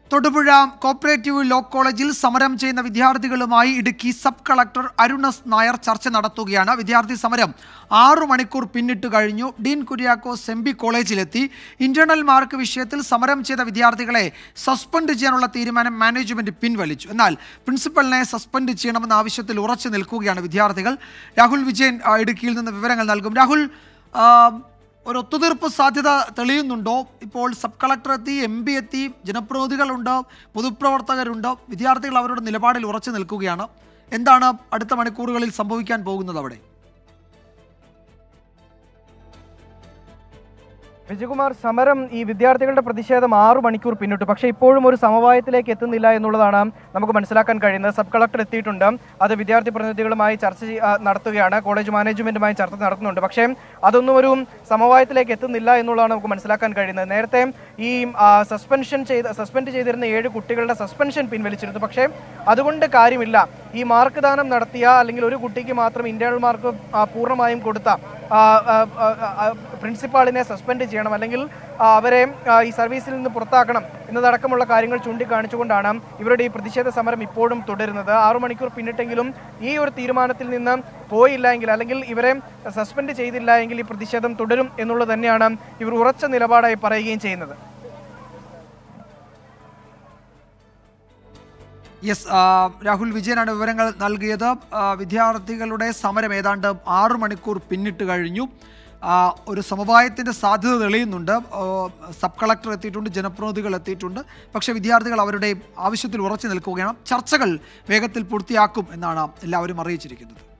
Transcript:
Thodupuzha cooperative law കോളേജിൽ സമരം ചെയ്യുന്ന വിദ്യാർത്ഥികളുമായി ഇടുക്കി സബ് കളക്ടർ അരുണസ് നായർ ചർച്ച നടത്തുകയാണ് വിദ്യാർത്ഥി സമരം ആറു മണിക്കൂർ പിന്നിട്ട് കഴിഞ്ഞു ഡീൻ കുര്യാക്കോസ് എം ബി കോളേജിലെത്തി ഇന്റേണൽ മാർക്ക് വിഷയത്തിൽ സമരം ചെയ്ത വിദ്യാർത്ഥികളെ സസ്പെൻഡ് ചെയ്യാനുള്ള തീരുമാനം മാനേജ്മെന്റ് പിൻവലിച്ചു എന്നാൽ പ്രിൻസിപ്പലിനെ സസ്പെൻഡ് ചെയ്യണമെന്ന ആവശ്യത്തിൽ ഉറച്ചു നിൽക്കുകയാണ് വിദ്യാർത്ഥികൾ രാഹുൽ വിജയൻ ആ, ഇടുക്കിയിൽ നിന്ന് വിവരങ്ങൾ നൽകും രാഹുൽ ആ, ഒരു ഒത്തുതീർപ്പ് സാധ്യത തെളിയുന്നുണ്ടോ ഇപ്പോൾ സബ് കളക്ടർ എത്തി എം പി എത്തി ജനപ്രതിനിധികളുണ്ട് പൊതുപ്രവർത്തകരുണ്ട് വിദ്യാർത്ഥികൾ അവരുടെ നിലപാടിൽ ഉറച്ചു നിൽക്കുകയാണ് എന്താണ് അടുത്ത മണിക്കൂറുകളിൽ സംഭവിക്കാൻ പോകുന്നത് അവിടെ വിജയകുമാർ സമരം ഈ വിദ്യാർത്ഥികളുടെ പ്രതിഷേധം ആറു മണിക്കൂർ പിന്നിട്ടു പക്ഷേ ഇപ്പോഴും ഒരു സമവായത്തിലേക്ക് എത്തുന്നില്ല എന്നുള്ളതാണ് നമുക്ക് മനസ്സിലാക്കാൻ കഴിയുന്നത് സബ് കളക്ടർ എത്തിയിട്ടുണ്ട് അത് വിദ്യാർത്ഥി പ്രതിനിധികളുമായി ചർച്ച ചെയ്യ- ആ, നടത്തുകയാണ് കോളേജ് മാനേജ്മെന്റുമായി ചർച്ച നടത്തുന്നുണ്ട് പക്ഷേ അതൊന്നും ഒരു സമവായത്തിലേക്ക് എത്തുന്നില്ല എന്നുള്ളതാണ് നമുക്ക് മനസ്സിലാക്കാൻ കഴിയുന്നത് നേരത്തെ ഈ ആ, സസ്പെൻഷൻ ചെയ്ത സസ്പെൻഡ് ചെയ്തിരുന്ന ഏഴ് കുട്ടികളുടെ സസ്പെൻഷൻ പിൻവലിച്ചിരുന്നു പക്ഷേ അതുകൊണ്ട് കാര്യമില്ല ഈ മാർക്ക് ദാനം നടത്തിയ അല്ലെങ്കിൽ ഒരു കുട്ടിക്ക് മാത്രം ഇന്റേണൽ മാർക്ക് ആ, പൂർണ്ണമായും കൊടുത്ത ആ, ആ, ആ, ആ, പ്രിൻസിപ്പാളിനെ സസ്പെൻഡ് ചെയ്യണം അല്ലെങ്കിൽ ആ, അവരെ ആ, ഈ സർവീസിൽ നിന്ന് പുറത്താക്കണം എന്നതടക്കമുള്ള കാര്യങ്ങൾ ചൂണ്ടിക്കാണിച്ചുകൊണ്ടാണ് ഇവരുടെ ഈ പ്രതിഷേധ സമരം ഇപ്പോഴും തുടരുന്നത് ആറു മണിക്കൂർ പിന്നിട്ടെങ്കിലും ഈ ഒരു തീരുമാനത്തിൽ നിന്ന് പോയില്ല എങ്കിൽ അല്ലെങ്കിൽ ഇവരെ സസ്പെൻഡ് ചെയ്തില്ല എങ്കിൽ ഈ പ്രതിഷേധം തുടരും എന്നുള്ളത് തന്നെയാണ് ഇവർ ഉറച്ച നിലപാടായി പറയുകയും ചെയ്യുന്നത് യെസ് ആ, രാഹുൽ വിജയനാണ് വിവരങ്ങൾ നൽകിയത് ആ, വിദ്യാർത്ഥികളുടെ സമരം ഏതാണ്ട് ആറു മണിക്കൂർ പിന്നിട്ട് കഴിഞ്ഞു ആ, ഒരു സമവായത്തിൻ്റെ സാധ്യത തെളിയുന്നുണ്ട് ആ, സബ് കളക്ടർ എത്തിയിട്ടുണ്ട് ജനപ്രതിനിധികൾ എത്തിയിട്ടുണ്ട് പക്ഷേ വിദ്യാർത്ഥികൾ അവരുടെ ആവശ്യത്തിൽ ഉറച്ചു നിൽക്കുകയാണ് ചർച്ചകൾ വേഗത്തിൽ പൂർത്തിയാക്കും എന്നാണ് എല്ലാവരും അറിയിച്ചിരിക്കുന്നത്